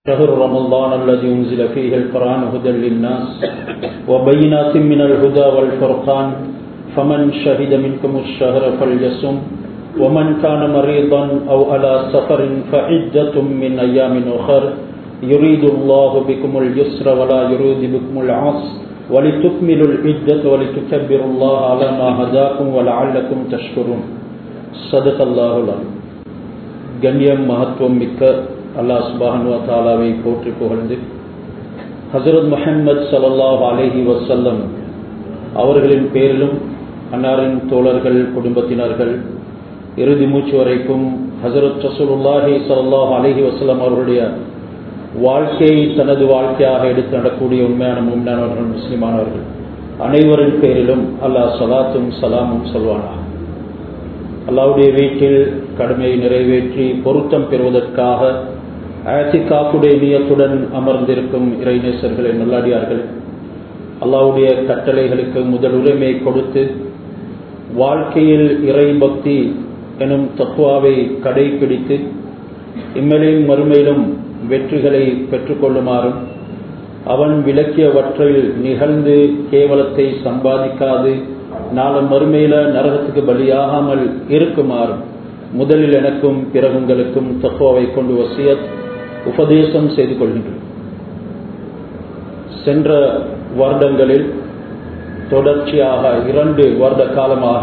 شهر رمضان الذي أنزل فيه القرآن هدى للناس وبينات من الهدى والفرقان فمن شهد منكم الشهر فليصم ومن كان مريضا أو على سفر فعدة من أيام أخر يريد الله بكم اليسر ولا يريد بكم العسر ولتكملوا العدة ولتكبروا الله على ما هداكم ولعلكم تشكرون صدق الله العظيم கண்ணியம் மகத்துவம் மிக்க அல்லாஹ் சுபானுவா தாலாவை போற்றி புகழ்ந்து ஹசரத் முஹம்மது சல்லாஹ் அலஹி வசல்லம் அவர்களின் பேரிலும் அன்னாரின் தோழர்கள் குடும்பத்தினர்கள் இறுதி மூச்சு வரைக்கும் ஹசரத் ரசூலுல்லாஹி சல்லாஹ் அலஹி வசல்லம் அவர்களுடைய வாழ்க்கையை தனது வாழ்க்கையாக எடுத்து நடக்கூடிய உண்மையான உண்மையானவர்கள் முஸ்லிமானவர்கள் அனைவரின் பேரிலும் அல்லாஹ் சலாத்தும் சலாமும் சொல்வானா அல்லாவுடைய வீட்டில் கடமையை நிறைவேற்றி பொருத்தம் பெறுவதற்காக ஆசிகாப்புடைய நியத்துடன் அமர்ந்திருக்கும் இறைநேசர்களை நல்லாடியார்கள் அல்லாவுடைய கட்டளைகளுக்கு முதல் உரிமை கொடுத்து வாழ்க்கையில் இறை பக்தி எனும் தத்துவாவை கடைபிடித்து இம்மையிலும் மறுமையிலும் வெற்றிகளை பெற்றுக்கொள்ளுமாறும் அவன் விளக்கியவற்றில் நிகழ்ந்து கேவலத்தை சம்பாதிக்காது நாளும் மறுமையில நரகத்துக்கு பலியாகாமல் இருக்குமாறும் முதலில் எனக்கும் பிறகு உங்களுக்கும் தத்துவாவை கொண்டு வசியத் உபதேசம் செய்து கொள்கின்றோம் சென்ற வருடங்களில் தொடர்ச்சியாக இரண்டு வருட காலமாக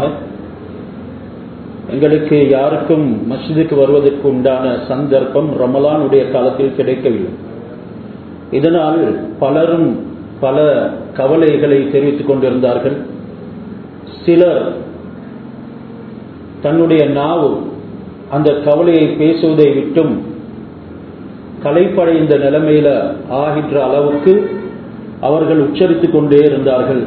எங்களுக்கு யாருக்கும் மஸ்ஜிதுக்கு வருவதற்கு உண்டான சந்தர்ப்பம் ரமலானுடைய காலத்தில் கிடைக்கவில்லை இதனால் பலரும் பல கவலைகளை தெரிவித்துக் கொண்டிருந்தார்கள் சிலர் தன்னுடைய நாவு அந்த கவலையை பேசுவதை விட்டும் கலைப்படைந்த நிலைமையில ஆகின்ற அளவுக்கு அவர்கள் உச்சரித்துக் கொண்டே இருந்தார்கள்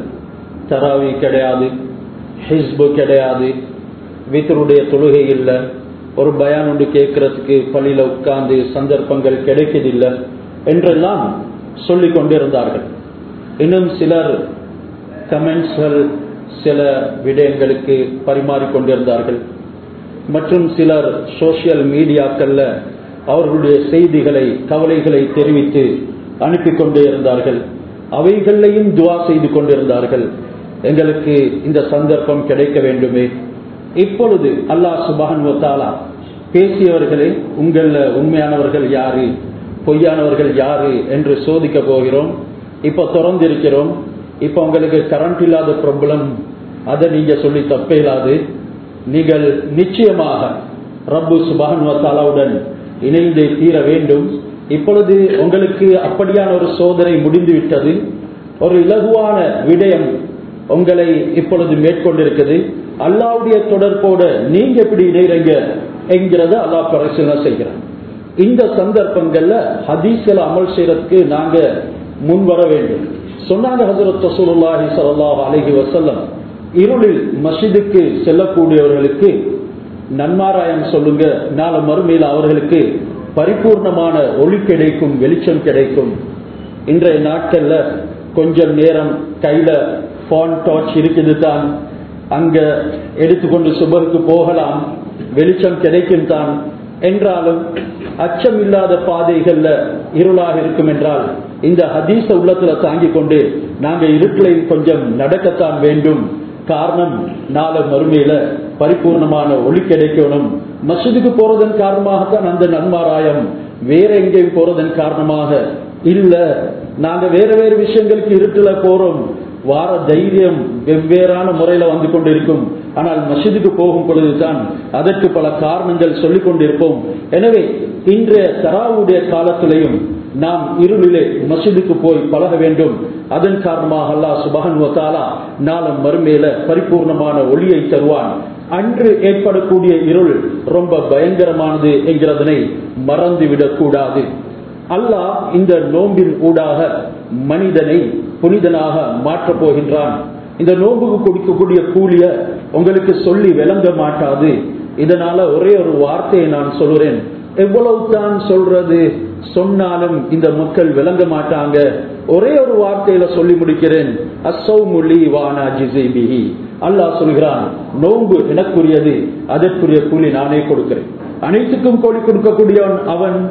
தராவி கிடையாது ஹிஸ்பு கிடையாது வீத்தருடைய தொழுகை இல்லை ஒரு பயான் ஒன்று கேட்கறதுக்கு பள்ளியில உட்கார்ந்து சந்தர்ப்பங்கள் கிடைக்கதில்லை என்றெல்லாம் சொல்லிக் கொண்டிருந்தார்கள் இன்னும் சிலர் கமெண்ட்ஸ்கள் சில விடயங்களுக்கு பரிமாறிக்கொண்டிருந்தார்கள் மற்றும் சிலர் சோசியல் மீடியாக்கள்ல அவர்களுடைய செய்திகளை கவலைகளை தெரிவித்து அனுப்பி கொண்டே இருந்தார்கள் அவைகளையும் துவா செய்து கொண்டிருந்தார்கள் எங்களுக்கு இந்த சந்தர்ப்பம் கிடைக்க வேண்டுமே இப்பொழுது அல்லாஹ் சுபான் தாலா பேசியவர்களே உங்கள உண்மையானவர்கள் யாரு பொய்யானவர்கள் யாரு என்று சோதிக்க போகிறோம் இப்ப திறந்திருக்கிறோம் இப்ப உங்களுக்கு கரண்ட் இல்லாத ப்ராப்ளம் அதை நீங்க சொல்லி தப்பே இல்லாது நீங்கள் நிச்சயமாக ரப்பு சுபான் வத்தாலாவுடன் இணைந்து தீர வேண்டும் இப்பொழுது உங்களுக்கு அப்படியான ஒரு சோதனை முடிந்து விட்டது ஒரு இலகுவான விடயம் உங்களை இப்பொழுது மேற்கொண்டிருக்குது அல்லாவுடைய தொடர்போட நீங்க எப்படி இணைறீங்க என்கிறத அல்லாஹ் பரிசீலனை செய்கிறான் இந்த சந்தர்ப்பங்கள்ல ஹதீஸ்களை அமல் செய்யறதுக்கு நாங்க முன் வர வேண்டும் சொன்னாங்க ஹசரத் ரசூலுல்லாஹி ஸல்லல்லாஹு அலைஹி வஸல்லம் இருளில் மஸ்ஜிதுக்கு செல்லக்கூடியவர்களுக்கு நன்மாராயம் சொல்லுங்க நாளை மறுமையில் அவர்களுக்கு பரிபூர்ணமான ஒளி கிடைக்கும் வெளிச்சம் கிடைக்கும் இன்றைய நாட்கள்ல கொஞ்சம் நேரம் கையில போன் டார்ச் இருக்குது தான் அங்க எடுத்துக்கொண்டு சுபருக்கு போகலாம் வெளிச்சம் கிடைக்கும் தான் என்றாலும் அச்சம் இல்லாத பாதைகள்ல இருளாக இருக்கும் என்றால் இந்த ஹதீச உள்ளத்துல தாங்கிக் கொண்டு நாங்க இருட்டில் கொஞ்சம் நடக்கத்தான் வேண்டும் காரணம் நாளை மறுமையில பரிபூர்ணமான ஒளி கிடைக்கணும் மசூதிக்கு போறதன் காரணமாகத்தான் அந்த நன்மாராயம் வேற எங்கேயும் போறதன் காரணமாக இல்ல நாங்க வேற வேற விஷயங்களுக்கு இருட்டுல போறோம் வார தைரியம் வெவ்வேறான முறையில வந்து கொண்டிருக்கும் ஆனால் மசிதுக்கு போகும் பொழுதுதான் அதற்கு பல காரணங்கள் சொல்லிக் கொண்டிருப்போம் எனவே இன்றைய தராவுடைய காலத்திலையும் நாம் இருளிலே மசிதுக்கு போய் பழக வேண்டும் அதன் காரணமாக அல்லா சுபகன் வத்தாலா நாளும் மறுமையில பரிபூர்ணமான ஒளியை தருவான் அன்று ஏற்படக்கூடிய இருள் ரொம்ப பயங்கரமானது என்கிறதனை மறந்துவிடக் கூடாது அல்லாஹ் இந்த நோம்பின் ஊடாக மனிதனை புனிதனாக மாற்றப் போகின்றான் இந்த நோம்புக்கு கொடுக்கக்கூடிய கூலிய உங்களுக்கு சொல்லி விளங்க மாட்டாது இதனால ஒரே ஒரு வார்த்தையை நான் சொல்றேன் எவ்வளவு தான் சொல்றது சொன்னாலும் இந்த மக்கள் விளங்க மாட்டாங்க ஒரே ஒரு வார்த்தையில சொல்லி முடிக்கிறேன் அசௌமுலி வானா ஜிசைபிஹி அல்லாஹ் சொல்கிறான் நோன்பு எனக்குரியது அதற்குரிய கூலி நானே கொடுக்கிறேன் அனைத்துக்கும் கூலி கொடுக்கக்கூடியவன் அவன்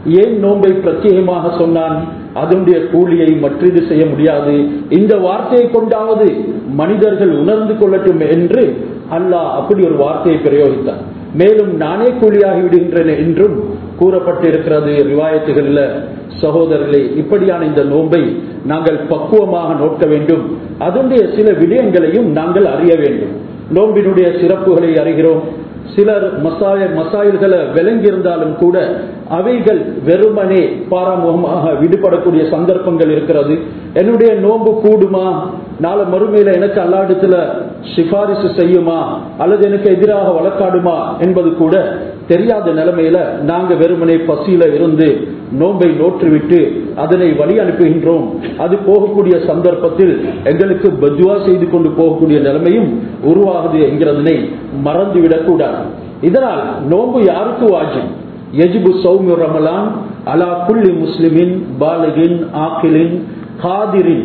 ஏன் நோன்பை பிரத்யேகமாக சொன்னான் அதனுடைய கூலியை மற்றீடு செய்ய முடியாது இந்த வார்த்தையை கொண்டாவது மனிதர்கள் உணர்ந்து கொள்ளட்டும் என்று அல்லாஹ் அப்படி ஒரு வார்த்தையை பிரயோகித்தார் மேலும் நானே கூலியாகி விடுகின்றேன் என்றும் கூறப்பட்டிருக்கிறது ரிவாயத்துகளில் சகோதரர்களே இப்படியான இந்த நோன்பை நாங்கள் பக்குவமாக நோக்க வேண்டும் அதனுடைய சில விடயங்களையும் நாங்கள் அறிய வேண்டும் நோம்பினுடைய சிறப்புகளை அறிகிறோம் சிலர் மசாய மசாயல்களை விளங்கியிருந்தாலும் கூட அவைகள் வெறுமனே பாராமுகமாக விடுபடக்கூடிய சந்தர்ப்பங்கள் இருக்கிறது என்னுடைய நோன்பு கூடுமா நாளை மறுமையில எனக்கு அல்லாடத்துல சிபாரிசு செய்யுமா அல்லது எனக்கு எதிராக வழக்காடுமா என்பது கூட தெரியாத நிலைமையில நாங்க வெறுமனே பசியில இருந்து நோன்பை நோற்றுவிட்டு அதனை வழி அனுப்புகின்றோம் அது போகக்கூடிய சந்தர்ப்பத்தில் எங்களுக்கு பஜ்வா செய்து கொண்டு போகக்கூடிய நிலைமையும் உருவாகுது என்கிறதனை மறந்துவிடக் கூடாது இதனால் நோன்பு யாருக்கு வாஜிப் எஜிபு சௌமி ரமலான் அலா குல்லி முஸ்லிமின் பாலகின் ஆக்கிலின் காதிரின்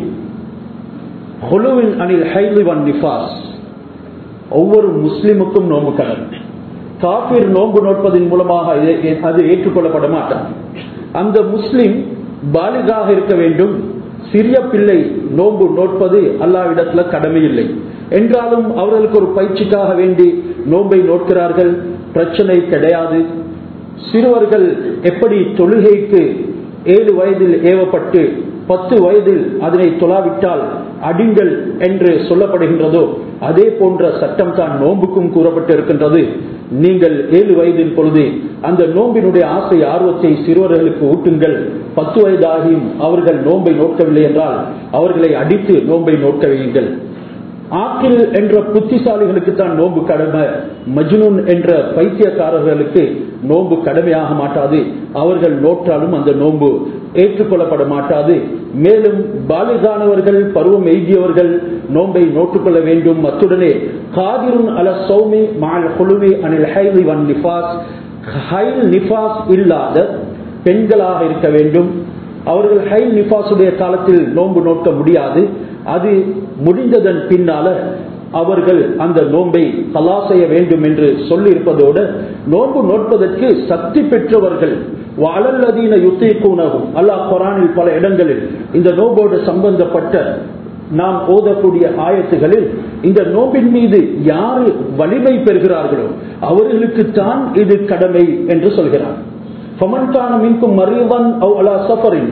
ஹொலுவின் அனில் ஹைலிவன் நிஃபாஸ் ஒவ்வொரு முஸ்லிமுக்கும் நோன்பு கடன் காபீர் நோன்பு நோட்பதன் மூலமாக அது ஏற்றுக்கொள்ளப்பட மாட்டான் அந்த முஸ்லிம் பாலிகாக இருக்க வேண்டும் சிறிய பிள்ளை நோன்பு நோட்பது அல்லாவிடத்துல கடமை இல்லை என்றாலும் அவர்களுக்கு ஒரு பயிற்சிக்காக வேண்டி நோன்பை நோட்கிறார்கள் பிரச்சனை கிடையாது சிறுவர்கள் எப்படி தொழுகைக்கு ஏழு வயதில் ஏவப்பட்டு பத்து வயதில் அதனை தொலாவிட்டால் அடிங்கள் என்று சொல்லப்படுகின்றதோ அதே போன்ற சட்டம் தான் நோன்புக்கும் கூறப்பட்டு இருக்கின்றது நீங்கள் ஏழு வயதின் பொழுது அந்த நோம்பினுடைய ஆசை ஆர்வத்தை சிறுவர்களுக்கு ஊட்டுங்கள் பத்து வயதாகியும் அவர்கள் நோன்பை நோக்கவில்லை என்றால் அவர்களை அடித்து நோன்பை நோக்க வையுங்கள் ஆக்கில் என்ற புத்திசாலிகளுக்கு தான் நோன்பு கடமை மஜ்னூன் என்ற பைத்தியக்காரர்களுக்கு நோன்பு கடமையாக மாட்டாது அவர்கள் நோற்றாலும் அந்த நோன்பு ஏற்றுக்கொள்ளப்பட மாட்டாது மேலும் பாலிகானவர்கள் பருவம் எய்தியவர்கள் நோன்பை நோட்டுக்கொள்ள வேண்டும் அத்துடனே காதிருன் அல சௌமி மால் குழுவி அனில் ஹைலி வன் நிஃபாஸ் ஹைல் நிஃபாஸ் இல்லாத பெண்களாக இருக்க வேண்டும் அவர்கள் ஹைல் நிஃபாசுடைய காலத்தில் நோன்பு நோக்க முடியாது அது முடிந்ததன் பின்னால அவர்கள் அந்த நோன்பை கலா செய்ய வேண்டும் என்று சொல்லி இருப்பதோடு நோன்பு நோட்பதற்கு சக்தி பெற்றவர்கள் வளல்லதீன யுத்திக்கூனகும் அல்லாஹ் குரானில் பல இடங்களில் இந்த நோம்போடு சம்பந்தப்பட்ட நாம் ஓதக்கூடிய ஆயத்துகளில் இந்த நோம்பின் மீது யாரு வலிமை பெறுகிறார்களோ அவர்களுக்கு தான் இது கடமை என்று சொல்கிறார் ஃபமன்கான மின்கும் மரியவன் அவ் அலா சஃபரின்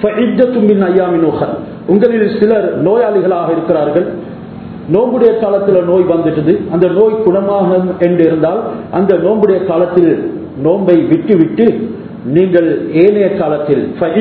உங்களில் சிலர் நோயாளிகளாக இருக்கிறார்கள் நோம்புடைய காலத்துல நோய் வந்துட்டது அந்த நோய் குணமாகும் என்று இருந்தால் அந்த நோம்புடைய காலத்தில் நோன்பை விட்டு விட்டு நீங்கள் ஏனைய காலத்தில்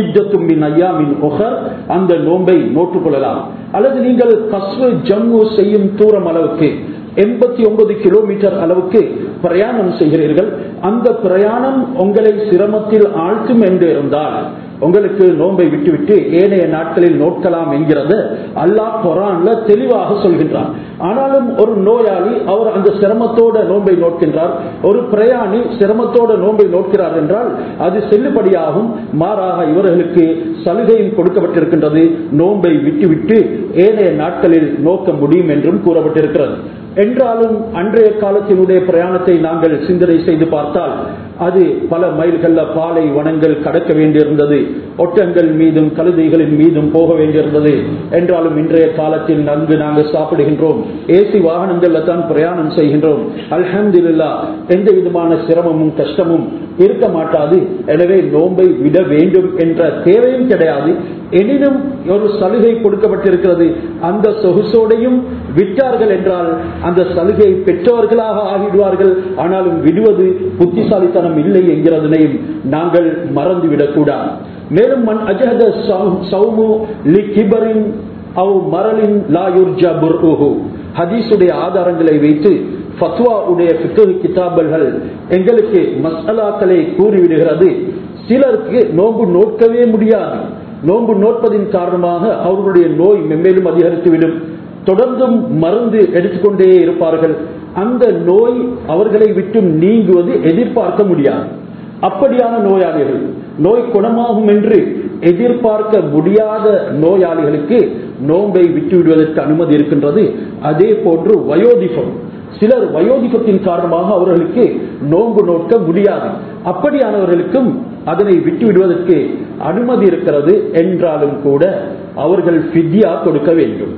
அந்த நோன்பை நோட்டுக் கொள்ளலாம் அல்லது நீங்கள் கஸ்வு ஜம்மு செய்யும் தூரம் அளவுக்கு எண்பத்தி ஒன்பது கிலோமீட்டர் அளவுக்கு பிரயாணம் செய்கிறீர்கள் அந்த பிரயாணம் உங்களை சிரமத்தில் ஆழ்த்தும் என்று இருந்தால் உங்களுக்கு நோன்பை விட்டுவிட்டு ஏனைய நாட்களில் நோட்கலாம் என்கிறது அல்லாஹ் குரான்ல தெளிவாக சொல்கின்றார் ஆனாலும் ஒரு நோயாளி அவர் அந்த சிரமத்தோட நோன்பை நோட்கின்றார் ஒரு பிரயாணி சிரமத்தோட நோன்பை நோட்கிறார் என்றால் அது செல்லுபடியாகும் மாறாக இவர்களுக்கு சலுகையும் கொடுக்கப்பட்டிருக்கின்றது நோன்பை விட்டுவிட்டு ஏனைய நாட்களில் நோக்க முடியும் என்றும் கூறப்பட்டிருக்கிறது என்றாலும் அன்றைய காலத்தினுடைய பிரயாணத்தை நாங்கள் சிந்தனை செய்து பார்த்தால் அது பல மைல்கள்ல பாலை வனங்கள் கடக்க வேண்டியிருந்தது ஒட்டங்கள் மீதும் கழுதைகளின் மீதும் போக வேண்டியிருந்தது என்றாலும் இன்றைய காலத்தில் நன்கு நாங்கள் சாப்பிடுகின்றோம் ஏசி வாகனங்கள்ல தான் பிரயாணம் செய்கின்றோம் அல்ஹம்துல்லா எந்த விதமான சிரமமும் கஷ்டமும் இருக்க மாட்டாது எனவே நோன்பை விட வேண்டும் என்ற தேவையும் கிடையாது எனினும் ஒரு சலுகை கொடுக்கப்பட்டிருக்கிறது அந்த சொகுசோடையும் விட்டார்கள் என்றால் அந்த சலுகை பெற்றவர்களாக ஆகிடுவார்கள் ஆனாலும் விடுவது புத்திசாலித்தனம் இல்லை என்கிறதனையும் நாங்கள் மறந்துவிடக் கூடாது மேலும் மண் அஜஹத சௌமு லி கிபரின் அவ் மரலின் லா யுர்ஜா புர்ஹு ஹதீஸுடைய ஆதாரங்களை வைத்து ஃபத்வா உடைய கிதாபல்கள் எங்களுக்கு மசாலாக்களை கூறிவிடுகிறது சிலருக்கு நோன்பு நோக்கவே முடியாது நோன்பு நோட்பதின் காரணமாக அவர்களுடைய நோய் மென்மேலும் அதிகரித்துவிடும் தொடர்ந்தும் மருந்து எடுத்துக்கொண்டே இருப்பார்கள் அந்த நோய் அவர்களை விட்டு நீங்குவது எதிர்பார்க்க முடியாது அப்படியான நோயாளிகள் நோய் குணமாகும் என்று எதிர்பார்க்க முடியாத நோயாளிகளுக்கு நோன்பை விட்டு விடுவதற்கு அனுமதி இருக்கின்றது அதே போன்று வயோதிபம் சிலர் வயோதிபத்தின் காரணமாக அவர்களுக்கு நோன்பு நோக்க முடியாது அப்படியானவர்களுக்கும் அதனை விட்டு விடுவதற்கு அனுமதி இருக்கிறது என்றாலும் கூட அவர்கள் ஃபித்யா கொடுக்க வேண்டும்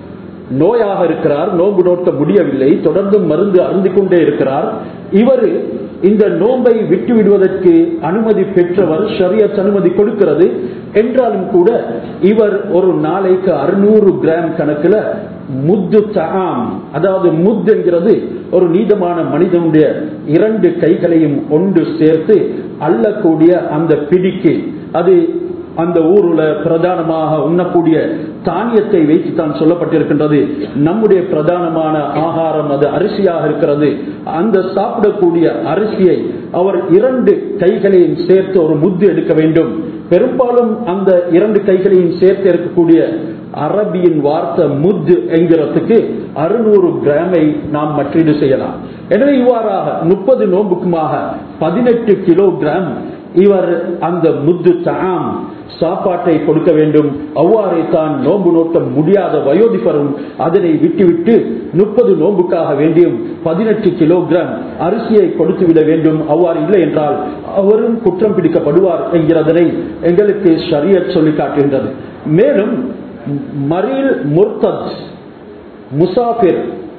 நோயாக இருக்கிறார் நோன்பு நோக்க முடியவில்லை தொடர்ந்து மருந்து அருந்தி கொண்டே இருக்கிறார் இவர் இந்த நோன்பை விட்டு விடுவதற்கு அனுமதி பெற்றவர் ஷரியத் அனுமதி கொடுக்கிறது என்றாலும் கூட இவர் ஒரு நாளைக்கு அறுநூறு கிராம் கணக்குல முத்து தகாம் அதாவது முத் என்கிறது ஒரு நீதமான மனிதனுடைய இரண்டு கைகளையும் ஒன்று சேர்த்து அள்ளக்கூடிய அந்த பிடிக்கு அது அந்த ஊருல பிரதானமாக உண்ணக்கூடிய தானியத்தை வைத்து தான் சொல்லப்பட்டிருக்கின்றது நம்முடைய பிரதானமான ஆகாரம் அது அரிசியாக இருக்கிறது அந்த சாப்பிடக்கூடிய அரிசியை அவர் இரண்டு கைகளையும் சேர்த்து ஒரு முத்து எடுக்க வேண்டும் பெரும்பாலும் அந்த இரண்டு கைகளையும் சேர்த்து இருக்கக்கூடிய அரபியின் வார்த்தை முத் என்கிறதுக்கு அறுநூறு கிராமை நாம் மற்றீடு செய்யலாம் எனவே இவ்வாறாக முப்பது நோம்புக்குமாக பதினெட்டு கிலோகிராம் இவர் அந்த முத்து தாம் சாப்பாட்டை கொடுக்க வேண்டும் அவ்வாறே தான் நோன்பு நோக்க முடியாத வயோதிபரும் அதனை விட்டுவிட்டு முப்பது நோன்புக்காக வேண்டியும் பதினெட்டு கிலோகிராம் அரிசியை கொடுத்து விட வேண்டும் அவ்வாறு இல்லை என்றால் அவரும் குற்றம் பிடிக்கப்படுவார் என்கிறதனை எங்களுக்கு ஷரியத் சொல்லி காட்டுகின்றது மேலும் மரீல் முர்தத் முசாஃபிர்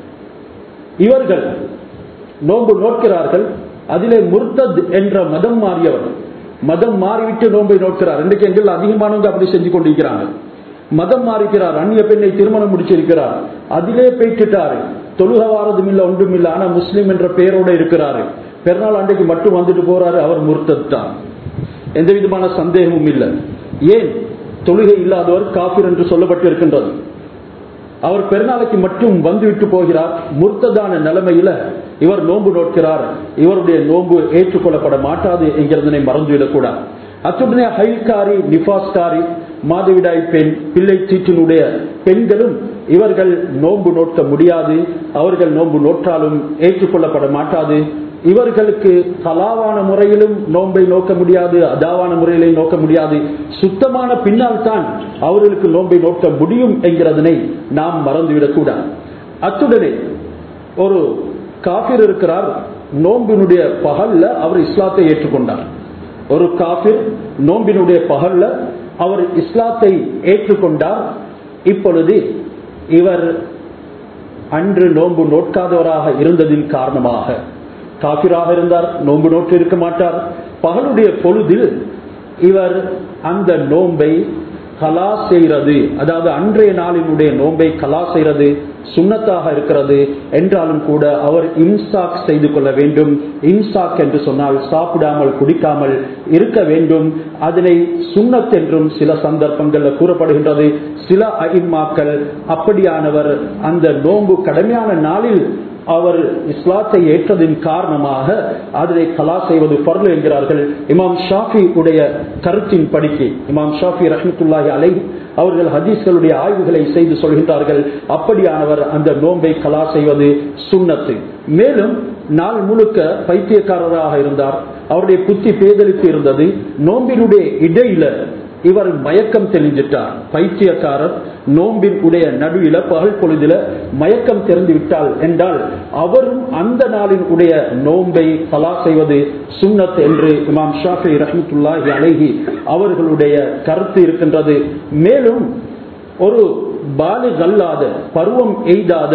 இவர்கள் நோன்பு நோக்கிறார்கள் அதிலே முர்தத் என்ற மதம் மாறியவர் மதம் மாறிவிட்டு நோன்பை நோக்கிறார் இன்றைக்கு எங்கள் அதிகமானவங்க அப்படி செஞ்சு கொண்டிருக்கிறாங்க மதம் மாறிக்கிறார் அந்நிய பெண்ணை திருமணம் முடிச்சிருக்கிறார் அதிலே போயிட்டுட்டாரு தொழுக வாரதும் இல்ல ஒன்றும் இல்ல ஆனா முஸ்லீம் என்ற பெயரோட இருக்கிறாரு பெருநாள் அன்றைக்கு மட்டும் வந்துட்டு போறாரு அவர் முர்த்தத் தான் எந்த விதமான சந்தேகமும் இல்லை ஏன் தொழுகை இல்லாதவர் காபிர் என்று சொல்லப்பட்டு இருக்கின்றது அவர் பெருநாளைக்கு மட்டும் வந்துவிட்டு போகிறார் முர்த்ததான நிலைமையில இவர் நோன்பு நோக்கிறார் இவருடைய நோன்பு ஏற்றுக்கொள்ளப்பட மாட்டாது என்கிறதனை மறந்துவிடக்கூடாது அத்துடனே ஹைல்காரி நிபாஸ்காரி மாதவிடாய் பெண் பிள்ளை சீற்றினுடைய பெண்களும் இவர்கள் நோன்பு நோக்க முடியாது அவர்கள் நோன்பு நோற்றாலும் ஏற்றுக்கொள்ளப்பட மாட்டாது இவர்களுக்கு கலாவான முறையிலும் நோன்பை நோக்க முடியாது அதாவான முறையிலும் நோக்க முடியாது சுத்தமான பின்னால் தான் அவர்களுக்கு நோன்பை நோக்க முடியும் என்கிறதனை நாம் மறந்துவிடக்கூடாது அத்துடனே ஒரு காபிர் இருக்கிறார் நோம்பினுடைய பகல்ல அவர் இஸ்லாத்தை ஏற்றுக்கொண்டார் ஒரு காபிர் நோம்பினுடைய பகல்ல அவர் இஸ்லாத்தை ஏற்றுக்கொண்டார் இப்பொழுது இவர் அன்று நோன்பு நோட்காதவராக இருந்ததின் காரணமாக காபிராக இருந்தார் நோன்பு நோட்டு இருக்க மாட்டார் பகலுடைய பொழுதில் இவர் அந்த நோன்பை கலா செய்கிறது அதாவது அன்றைய நாளினுடைய நோன்பை கலா செய்கிறது சுண்ணத்தாக இருக்கிறது என்றாலும் கூட அவர் இன்சாக் செய்து கொள்ள வேண்டும் இன்சாக் என்று சொன்னால் சாப்பிடாமல் குடிக்காமல் இருக்க வேண்டும் அதனை சுண்ணத் என்றும் சில சந்தர்ப்பங்கள்ல கூறப்படுகின்றது சில அயிமாக்கள் அப்படியானவர் அந்த நோன்பு கடமையான நாளில் அவர் இஸ்லாத்தை ஏற்றதின் காரணமாக அதனை கலா செய்வது பர்லு என்கிறார்கள் இமாம் ஷாஃபி உடைய கருத்தின் படிக்கு இமாம் ஷாஃபி ரஹமத்துல்லாஹி அலை அவர்கள் ஹதீஸ்களுடைய ஆய்வுகளை செய்து சொல்கின்றார்கள் அப்படியானவர் அந்த நோன்பை கலா செய்வது சுண்ணத்து மேலும் நாள் முழுக்க பைத்தியக்காரராக இருந்தார் அவருடைய புத்தி பேதலித்து இருந்தது நோம்பினுடைய இடையில இவர் மயக்கம் தெளிஞ்சிட்டார் பைத்தியக்காரர் நோம்பின் உடைய நடுவில பகல் பொழுதுல மயக்கம் தெரிந்து விட்டால் என்றால் அவரும் அந்த நாளின் உடைய நோன்பை கலா செய்வது சுண்ணத் என்று இமாம் ஷாஃபி ரஹமத்துல்லாஹி அலைஹி அவர்களுடைய கருத்து இருக்கின்றது மேலும் ஒரு பாலிகல்லாத பருவம் எய்தாத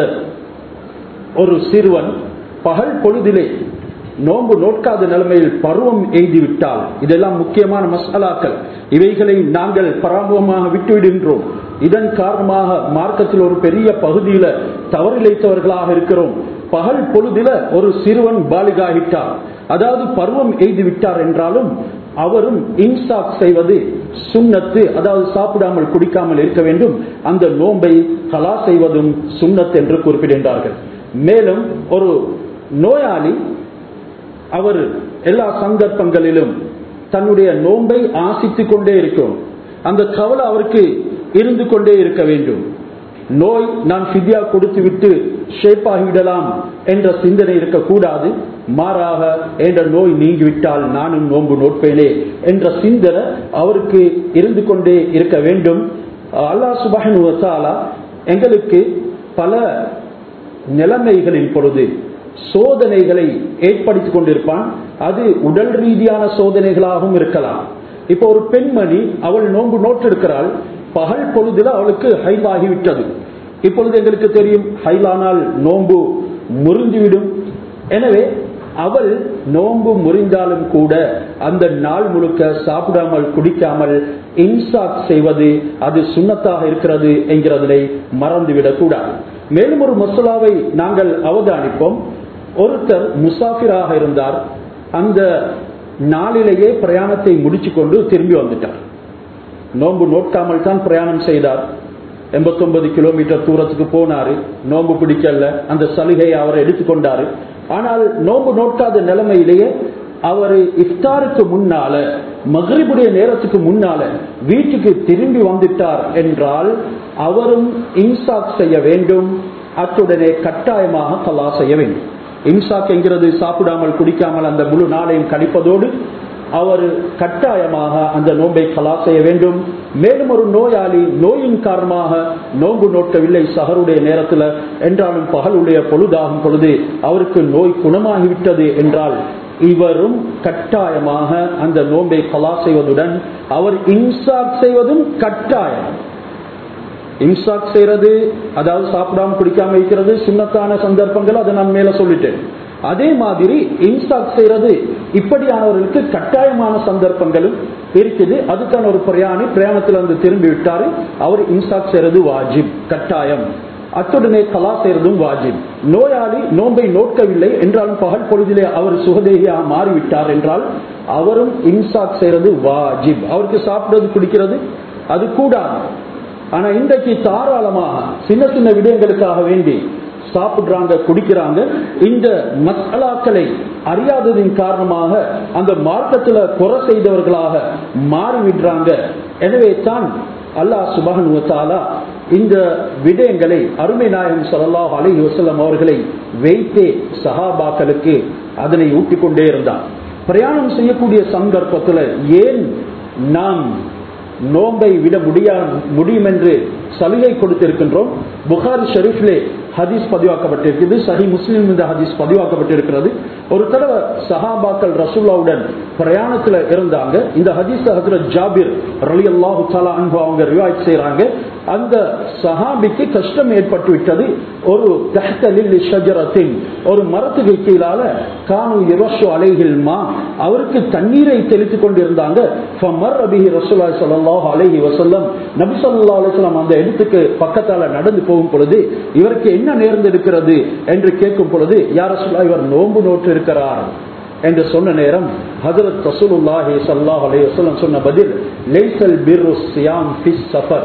ஒரு சிறுவன் பகல் பொழுதிலே நோன்பு நோட்காத நிலைமையில் பருவம் எய்திவிட்டால் இதெல்லாம் முக்கியமான மசாலாக்கள் இவைகளை நாங்கள் பராமுகமாக விட்டுவிடுகின்றோம் இதன் காரணமாக மார்க்கத்தில் ஒரு பெரிய பகுதியில தவறிழைத்தவர்களாக இருக்கிறோம் பகல் பொழுதில ஒரு சிறுவன் பாலிகாகிட்டார் அதாவது பருவம் எய்து விட்டார் என்றாலும் அவரும் இன்சாக் செய்வது சுண்ணத்து அதாவது சாப்பிடாமல் குடிக்காமல் இருக்க வேண்டும் அந்த நோன்பை கலா செய்வதும் சுண்ணத் என்று குறிப்பிடுகின்றார்கள் மேலும் ஒரு நோயாளி அவர் எல்லா சந்தர்ப்பங்களிலும் தன்னுடைய நோன்பை ஆசித்துக் கொண்டே இருக்கும் அந்த கவலை அவருக்கு இருந்து கொண்டே இருக்க வேண்டும் நோய் நான் ஃபித்யா கொடுத்து விட்டு ஷேப்பாகிவிடலாம் என்ற சிந்தனை இருக்கக்கூடாது மாறாக என்ற நோய் நீங்கிவிட்டால் நானும் நோன்பு நோட்பேனே என்ற சிந்தனை அவருக்கு இருந்து கொண்டே இருக்க வேண்டும் அல்லாஹ் சுபஹன் எங்களுக்கு பல நிலைமைகளின் பொழுது சோதனைகளை ஏற்படுத்திக் கொண்டிருப்பான் அது உடல் ரீதியான சோதனைகளாகவும் இருக்கலாம் இப்போ ஒரு பெண்மணி அவள் நோன்பு நோட்டெடுக்கிறாள் பகல் பொழுதுல அவளுக்கு ஹைலாகிவிட்டது இப்பொழுது எங்களுக்கு தெரியும் ஹைலானால் நோன்பு முறிந்துவிடும் எனவே அவள் நோன்பு முறிந்தாலும் கூட அந்த நாள் முழுக்க சாப்பிடாமல் குடிக்காமல் இன்சாக் செய்வது அது சுண்ணத்தாக இருக்கிறது என்கிறதனை மறந்துவிடக் கூடாது மேலும் ஒரு மசோலாவை நாங்கள் அவதானிப்போம் ஒருத்தர் முசாஃபிராக இருந்தார் அந்த நாளிலேயே பிரயாணத்தை முடிச்சு கொண்டு திரும்பி வந்துட்டார் நோன்பு நோட்டாமல் தான் பிரயாணம் செய்தார் எண்பத்தொன்பது கிலோமீட்டர் தூரத்துக்கு போனாரு நோன்பு பிடிக்கல அந்த சலுகையை அவர் எடுத்துக்கொண்டாரு ஆனால் நோன்பு நோட்டாத நிலைமையிலேயே அவர் இஃப்தாருக்கு முன்னால மகரிபுடைய நேரத்துக்கு முன்னால வீட்டுக்கு திரும்பி வந்துட்டார் என்றால் அவரும் இன்சாக் செய்ய வேண்டும் அத்துடனே கட்டாயமாக கலா செய்ய வேண்டும் இன்சாக் என்கிறது சாப்பிடாமல் குடிக்காமல் அந்த முழு நாளையும் கழிப்பதோடு அவர் கட்டாயமாக அந்த நோன்பை கலா செய்ய வேண்டும் மேலும் ஒரு நோயாளி நோயின் காரணமாக நோன்பு நோட்டவில்லை சகருடைய நேரத்தில் என்றாலும் பகலுடைய பொழுதாகும் பொழுது அவருக்கு நோய் குணமாகிவிட்டது என்றால் இவரும் கட்டாயமாக அந்த நோன்பை கலா செய்வதுடன் அவர் இன்சாக் செய்வதும் கட்டாயம் இன்சாக் செய்யறது அதாவது சாப்பிடாம குடிக்காம இருக்கிறது சுண்ணத்தான சந்தர்ப்பங்கள் அதை நான் மேல சொல்லிட்டேன் அதே மாதிரி இன்சாக் செய்யறது இப்படியானவர்களுக்கு கட்டாயமான சந்தர்ப்பங்களும் இருக்குது அதுக்கான ஒரு பிரயாணி பிரயாணத்தில் வந்து திரும்பி விட்டாரு அவர் இன்சாக் செய்யறது வாஜிப் கட்டாயம் அத்துடனே கலா செய்யறதும் வாஜிப் நோயாளி நோன்பை நோக்கவில்லை என்றாலும் பகல் பொழுதிலே அவர் சுகதேகியாக மாறிவிட்டார் என்றால் அவரும் இன்சாக் செய்யறது வாஜிப் அவருக்கு சாப்பிடுறது குடிக்கிறது அது கூடாது ஆனா இன்றைக்கு தாராளமாக சின்ன சின்ன விடயங்களுக்காக வேண்டி சாப்பிடுறாங்க குடிக்கிறாங்க இந்த மசாலாக்களை அறியாததின் காரணமாக அந்த மார்க்கத்துல குறை செய்தவர்களாக மாறிவிடுறாங்க எனவே தான் அல்லாஹ் சுபகனுவத்தாலா இந்த விடயங்களை அருமை நாயகம் சல்லாஹ் அலி வசல்லம் அவர்களை வைத்தே சஹாபாக்களுக்கு அதனை ஊட்டிக் கொண்டே இருந்தார் பிரயாணம் செய்யக்கூடிய சந்தர்ப்பத்தில் ஏன் நாம் நோன்பை விட முடியா முடியும் என்று சலுகை கொடுத்திருக்கின்றோம் புகாரி ஷெரீஃப்லே ஹதீஸ் பதிவாக்கப்பட்டிருக்கிறது சஹி முஸ்லீம் இந்த ஹதீஸ் பதிவாக்கப்பட்டிருக்கிறது ஒரு தடவை சஹாபாக்கள் ரசூல்லாவுடன் பிரயாணத்துல இருந்தாங்க இந்த ஹதீஸ் ஹசரத் ஜாபிர் ரலி அல்லாஹு தாலா அன்பு அவங்க ரிவாய்ட் செய்யறாங்க அந்த சஹாபிக்கு கஷ்டம் ஏற்பட்டு விட்டது ஒரு தஹ்தலில் ஷஜரத்தின் ஒரு மரத்துக்கு கீழால கானு யவஷு அலைஹில் மா அவருக்கு தண்ணீரை தெளித்துக் கொண்டிருந்தாங்க ஃபமர் அபிஹி ரசூலுல்லாஹி ஸல்லல்லாஹு அலைஹி வஸல்லம் நபி ஸல்லல்லாஹு அலைஹி வஸல்லம் அந்த இடத்துக்கு பக்கத்தால நடந்து போகும் பொழுது இவருக்கு என்ன நேர்ந்திருக்கிறது என்று கேட்கும் பொழுது யார் ரசூலுல்லாஹ் இவர் நோன்பு நோட்டு இருக்கிறார் என்று சொன்ன நேரம் ஹஜரத் ரசூலுல்லாஹி ஸல்லல்லாஹு அலைஹி வஸல்லம் சொன்ன பதில் லைஸல் பிர்ரு சியாம் ஃபிஸ் சஃபர்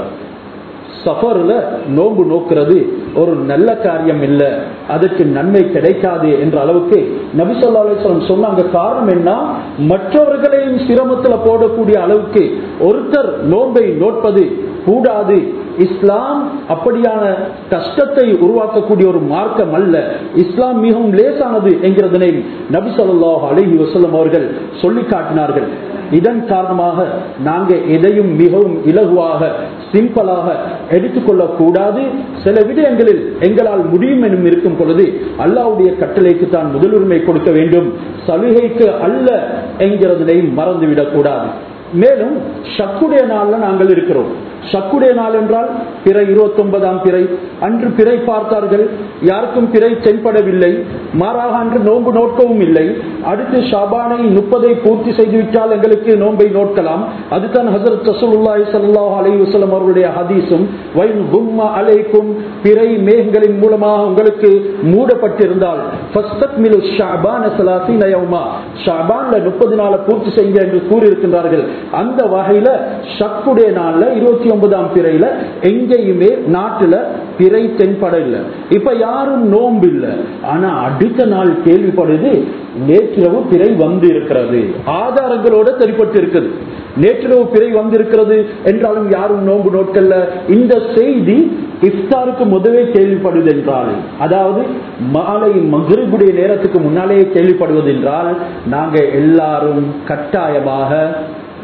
சஃபர்ல நோன்பு நோக்கிறது ஒரு நல்ல காரியம் இல்ல அதற்கு நன்மை கிடைக்காது என்ற அளவுக்கு நபிசல்லா அலிஸ்லாம் சொன்னாங்க காரணம் என்ன மற்றவர்களையும் சிரமத்துல போடக்கூடிய அளவுக்கு ஒருத்தர் நோன்பை நோட்பது கூடாது இஸ்லாம் அப்படியான கஷ்டத்தை உருவாக்கக்கூடிய ஒரு மார்க்கம் அல்ல இஸ்லாம் மிகவும் லேசானது என்கிறதனை நபி சொல்லாஹ் அலஹி வசல்லம் அவர்கள் சொல்லி காட்டினார்கள் இதன் காரணமாக நாங்க எதையும் மிகவும் இலகுவாக சிம்பிளாக எடுத்துக்கொள்ள கூடாது சில விடயங்களில் எங்களால் முடியும் எனும் இருக்கும் பொழுது அல்லாவுடைய கட்டளைக்கு தான் முதலுரிமை கொடுக்க வேண்டும் சலுகைக்கு அல்ல என்கிறதனை மறந்துவிடக் கூடாது மேலும் ஷக்குடைய நாள்ல நாங்கள் இருக்கிறோம் ஷக்குடைய நாள் என்றால் பிறை இருபத்தி ஒன்பதாம் பிறை அன்று பிறை பார்த்தார்கள் யாருக்கும் பிறை தென்படவில்லை மாறாக அன்று நோன்பு நோட்கவும் இல்லை அடுத்து ஷாபானை முப்பதை பூர்த்தி செய்துவிட்டால் எங்களுக்கு நோன்பை நோட்கலாம் அதுதான் ஹசரத் ரசூலுல்லாஹி ஸல்லல்லாஹு அலைஹி வஸல்லம் அவர்களுடைய ஹதீஸும் வைன் கும்மா அலைக்கும் பிறை மேகங்களின் மூலமாக உங்களுக்கு மூடப்பட்டிருந்தால் ஃபஸ்தக்மிலு ஷஅபான ஸலாஸீன யௌமா ஷஅபான்ல 30 நாளை பூர்த்தி செய்யுங்க என்று கூறியிருக்கின்றார்கள் அந்த வகையில ஷக்குடைய நாள்ல இருபத்தி ஒன்பதாம் பிறையில எங்கேயுமே நாட்டுல பிறை தென்பட இல்லை இப்ப யாரும் நோன்பு இல்லை ஆனா அடுத்த நாள் கேள்விப்படுது நேற்றிரவு பிறை வந்து இருக்கிறது ஆதாரங்களோட தெரிப்பட்டு இருக்குது நேற்றிரவு பிறை வந்திருக்கிறது என்றாலும் யாரும் நோன்பு நோட்கல்ல இந்த செய்தி இஃப்தாருக்கு முதவே கேள்விப்படுவது என்றால் அதாவது மாலை மகிழ்வுடைய நேரத்துக்கு முன்னாலேயே கேள்விப்படுவது என்றால் நாங்க எல்லாரும் கட்டாயமாக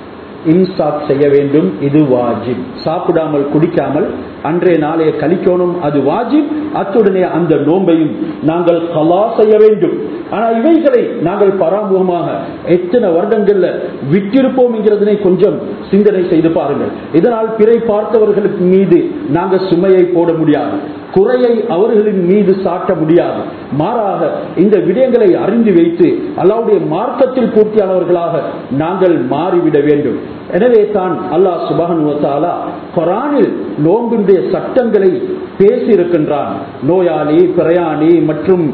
இன்சாப் செய்ய வேண்டும் இது வாஜிப் சாப்பிடாமல் குடிக்காமல் அன்றைய நாளைய கழிக்கணும் அது வாஜிப் அத்துடனே அந்த நோன்பையும் நாங்கள் கலா செய்ய வேண்டும் ஆனா இவைகளை நாங்கள் பராமுகமாக எத்தனை வருடங்கள்ல விட்டிருப்போம் என்கிறதனை கொஞ்சம் சிந்தனை செய்து பாருங்கள் இதனால் பிறை பார்த்தவர்களுக்கு மீது நாங்கள் சுமையை போட முடியாது குறையை அவர்களின் மீது சாட்ட முடியாது மாறாக இந்த விடயங்களை அறிந்து வைத்து அல்லாவுடைய மார்க்கத்தில் பூர்த்தியானவர்களாக நாங்கள் மாறிவிட வேண்டும் எனவே தான் அல்லாஹ் சுபகனுவத்தாலா குரானில் நோம்பினுடைய சட்டங்களை பேசியிருக்கின்றான் நோயாளி பிரயாணி மற்றும்